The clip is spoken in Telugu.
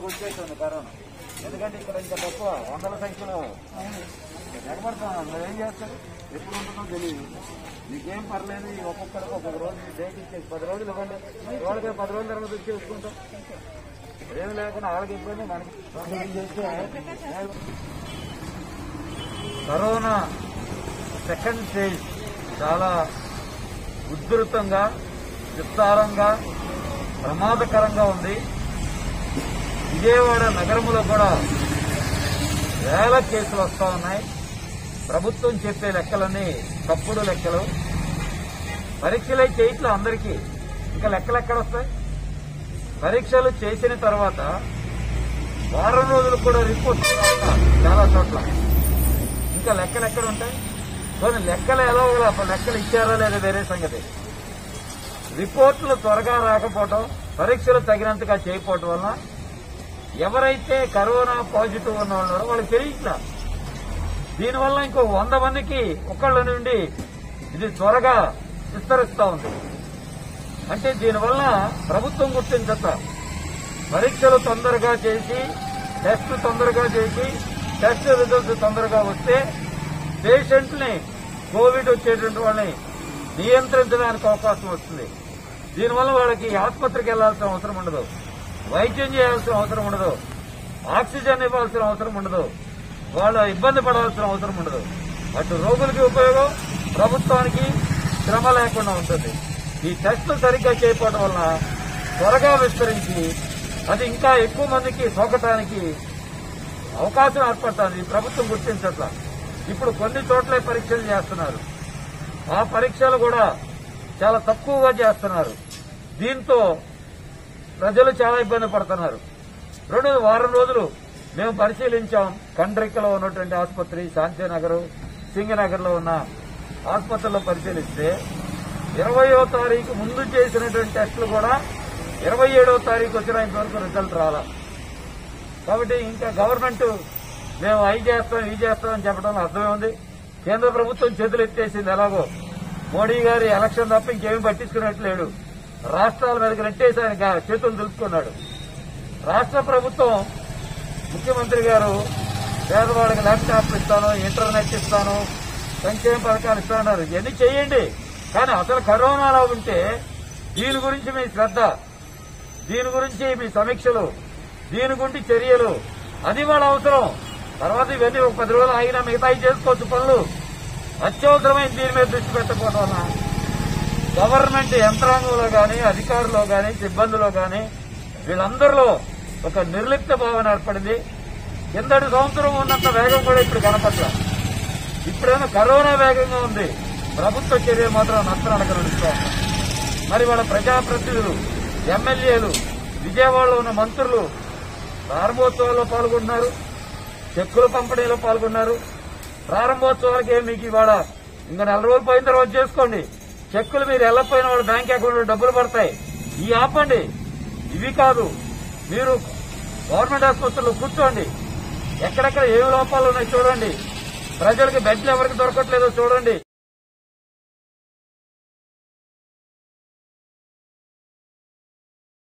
వచ్చేస్తుంది కరోనా ఎందుకంటే ఇక్కడ ఇంకా తక్కువ వందల సంఖ్యలో నిలబడుతున్నాం మీరు ఏం చేస్తారు ఎప్పుడు ఉంటుందో తెలియదు మీకేం పర్లేదు ఈ ఒక్కొక్కరికి ఒక్కొక్క రోజు డేట్ ఇచ్చేసి పది రోజులు ఇవ్వండి వాళ్ళకి పది రోజుల తర్వాత వచ్చి చూసుకుంటాం ఏం లేకుండా వాళ్ళకి ఇబ్బంది మనకి ఏం చేస్తే కరోనా సెకండ్ స్టేజ్ చాలా ఉధృతంగా విస్తారంగా ప్రమాదకరంగా ఉంది విజయవాడ నగరంలో కూడా వేల కేసులు వస్తా ఉన్నాయి ప్రభుత్వం చెప్పే లెక్కలన్నీ తప్పుడు లెక్కలు పరీక్షలే చేయట్లే అందరికీ ఇంకా లెక్కలు ఎక్కడ వస్తాయి పరీక్షలు చేసిన తర్వాత వారం రోజులు కూడా రిపోర్ట్ చాలా చోట్ల ఇంకా లెక్కలు ఎక్కడ ఉంటాయి కొన్ని లెక్కలు ఎలా అప్పుడు లెక్కలు ఇచ్చారా లేదా వేరే సంగతి రిపోర్టులు త్వరగా రాకపోవటం పరీక్షలు తగినంతగా చేయకపోవటం వల్ల ఎవరైతే కరోనా పాజిటివ్ ఉన్న ఉన్నారో వాళ్ళకి తెలియట్లా దీనివల్ల ఇంకో వంద మందికి ఒకళ్ళ నుండి ఇది త్వరగా విస్తరిస్తా ఉంది అంటే దీనివల్ల ప్రభుత్వం గుర్తించట పరీక్షలు తొందరగా చేసి టెస్ట్ తొందరగా చేసి టెస్ట్ రిజల్ట్స్ తొందరగా వస్తే పేషెంట్ని కోవిడ్ వచ్చేటువంటి వాళ్ళని నియంత్రించడానికి అవకాశం వస్తుంది దీనివల్ల వాళ్ళకి ఆసుపత్రికి వెళ్లాల్సిన అవసరం ఉండదు వైద్యం చేయాల్సిన అవసరం ఉండదు ఆక్సిజన్ ఇవ్వాల్సిన అవసరం ఉండదు వాళ్ళు ఇబ్బంది పడాల్సిన అవసరం ఉండదు అటు రోగులకి ఉపయోగం ప్రభుత్వానికి శ్రమ లేకుండా ఉంటుంది ఈ టెస్టులు సరిగ్గా చేయకపోవడం వల్ల త్వరగా విస్తరించి అది ఇంకా ఎక్కువ మందికి సోకటానికి అవకాశం ఏర్పడుతుంది ప్రభుత్వం గుర్తించట్ల ఇప్పుడు కొన్ని చోట్లే పరీక్షలు చేస్తున్నారు ఆ పరీక్షలు కూడా చాలా తక్కువగా చేస్తున్నారు దీంతో ప్రజలు చాలా ఇబ్బంది పడుతున్నారు రెండు వారం రోజులు మేము పరిశీలించాం కండ్రిక్కలో ఉన్నటువంటి ఆసుపత్రి శాంతినగర్ సింగనగర్ లో ఉన్న ఆసుపత్రుల్లో పరిశీలిస్తే ఇరవయో తారీఖు ముందు చేసినటువంటి టెస్టులు కూడా ఇరవై ఏడవ తారీఖు వచ్చిన ఇంతవరకు రిజల్ట్ రాలా కాబట్టి ఇంకా గవర్నమెంట్ మేము అవి చేస్తాం ఇవి చేస్తాం అని చెప్పడంలో అర్థమే ఉంది కేంద్ర ప్రభుత్వం చేతులు ఎత్తేసింది ఎలాగో మోడీ గారి ఎలక్షన్ తప్ప ఇంకేమీ పట్టించుకున్నట్లేడు రాష్ట్రాల మీదకి నెట్టేసి ఆయన గా- చేతులు దులుపుకున్నాడు రాష్ట్ర ప్రభుత్వం ముఖ్యమంత్రి గారు పేదవాళ్ళకి ల్యాప్టాప్ ఇస్తాను ఇంటర్నెట్ ఇస్తాను సంక్షేమ పథకాలు ఇస్తానన్నారు ఇవన్నీ చేయండి కానీ అసలు కరోనాలో ఉంటే దీని గురించి మీ శ్రద్ధ దీని గురించి మీ సమీక్షలు దీని గురించి చర్యలు అది వాళ్ళ అవసరం తర్వాత ఇవన్నీ ఒక పది రోజులు ఆగినా మిగతా చేసుకోవచ్చు పనులు అత్యవసరమైన దీని మీద దృష్టి పెట్టకపోవడం వల్ల గవర్నమెంట్ యంత్రాంగంలో గాని అధికారుల్లో గాని సిబ్బందిలో గాని వీళ్ళందరిలో ఒక నిర్లిప్త భావన ఏర్పడింది కిందటి సంవత్సరం ఉన్నంత వేగం కూడా ఇప్పుడు కనపట్ల ఇప్పుడేమో కరోనా వేగంగా ఉంది ప్రభుత్వ చర్య మాత్రం నత్తనడక నడుస్తూ ఉంది మరి వాళ్ళ ప్రజాప్రతినిధులు ఎమ్మెల్యేలు విజయవాడలో ఉన్న మంత్రులు ప్రారంభోత్సవాల్లో పాల్గొంటున్నారు చెక్కుల పంపిణీలో పాల్గొన్నారు ప్రారంభోత్సవాలకి ఏం మీకు ఇవాళ ఇంకా నెల రోజులు పోయిన తర్వాత చేసుకోండి చెక్కులు మీరు వెళ్ళకపోయిన వాళ్ళ బ్యాంక్ అకౌంట్లో డబ్బులు పడతాయి ఇవి ఆపండి ఇవి కాదు మీరు గవర్నమెంట్ ఆసుపత్రుల్లో కూర్చోండి ఎక్కడెక్కడ ఏ లోపాలు ఉన్నాయో చూడండి ప్రజలకు బెడ్లు ఎవరికి దొరకట్లేదో చూడండి